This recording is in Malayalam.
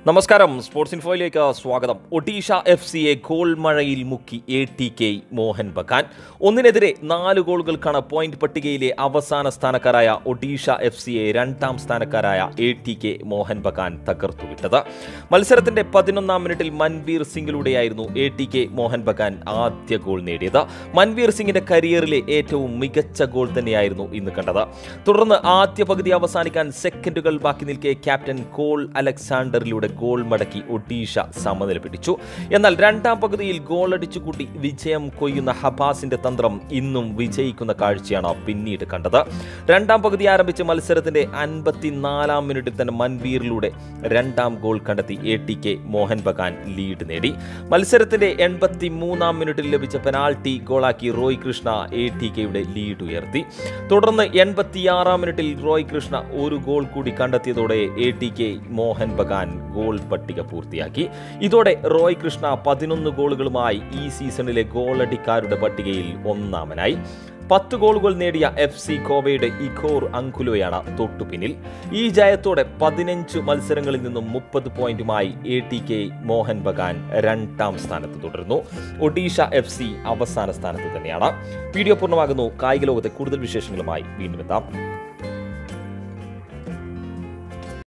നമസ്കാരം സ്പോർട്സ് ഇൻഫോയിലേക്ക് സ്വാഗതം ഒഡീഷ എഫ് സിയെ ഗോൾ മഴയിൽ മുക്കി A T K Mohun Bagan ഒന്നിനെതിരെ നാല് ഗോളുകൾക്കാണ് പോയിന്റ് പട്ടികയിലെ അവസാന സ്ഥാനക്കാരായ ഒഡീഷ എഫ് സിയെ രണ്ടാം സ്ഥാനക്കാരായ A T K Mohun Bagan തകർത്തുവിട്ടത് മത്സരത്തിന്റെ പതിനൊന്നാം മിനിറ്റിൽ മൻവീർ സിംഗിലൂടെയായിരുന്നു A T K Mohun Bagan ആദ്യ ഗോൾ നേടിയത് മൻവീർ സിംഗിന്റെ കരിയറിലെ ഏറ്റവും മികച്ച ഗോൾ തന്നെയായിരുന്നു ഇന്ന് കണ്ടത് തുടർന്ന് ആദ്യ പകുതി അവസാനിക്കാൻ സെക്കൻഡുകൾ ബാക്കി നിൽക്കെ ക്യാപ്റ്റൻ കോൾ അലക്സാണ്ടറിലൂടെ ഗോൾ മടക്കി ഒഡീഷ സമനില പിടിച്ചു എന്നാൽ രണ്ടാം പകുതിയിൽ ഗോൾ അടിച്ചു കൂട്ടി വിജയം കൊയ്യുന്ന ഹബാസിന്റെ തന്ത്രം ഇന്നും വിജയിക്കുന്ന കാഴ്ചയാണ് പിന്നീട് കണ്ടത് രണ്ടാം പകുതി ആരംഭിച്ച മത്സരത്തിന്റെ അൻപത്തിനാലാം മിനിറ്റിൽ തന്നെ മൻവീറിലൂടെ രണ്ടാം ഗോൾ കണ്ടെത്തി A T K Mohun Bagan lead നേടി മത്സരത്തിന്റെ എൺപത്തി മൂന്നാം മിനിറ്റിൽ ലഭിച്ച പെനാൾട്ടി ഗോളാക്കി റോയ് കൃഷ്ണ എ ടി കെയുടെ ലീഡ് ഉയർത്തി തുടർന്ന് എൺപത്തിയാറാം മിനിറ്റിൽ റോയ് കൃഷ്ണ ഒരു ഗോൾ കൂടി കണ്ടെത്തിയതോടെ A T K Mohun Bagan goal പട്ടിക പൂർത്തിയാക്കി ഇതോടെ റോയ് കൃഷ്ണ പതിനൊന്ന് ഗോളുകളുമായി ഈ സീസണിലെ ഗോളടിക്കാരുടെ പട്ടികയിൽ ഒന്നാമനായി പത്ത് ഗോളുകൾ നേടിയ എഫ് സി ഗോവയുടെ ഇഖോർ അങ്കുലോയാണ് തൊട്ടുപിന്നിൽ ഈ ജയത്തോടെ പതിനഞ്ച് മത്സരങ്ങളിൽ നിന്നും മുപ്പത് പോയിന്റുമായി A T K Mohun Bagan രണ്ടാം സ്ഥാനത്ത് തുടരുന്നു ഒഡീഷ എഫ് സി അവസാന സ്ഥാനത്ത് തന്നെയാണ് വീഡിയോ പൂർണ്ണമാകുന്നു കായിക ലോകത്തെ കൂടുതൽ വിശേഷങ്ങളുമായി വീണ്ടും എത്താം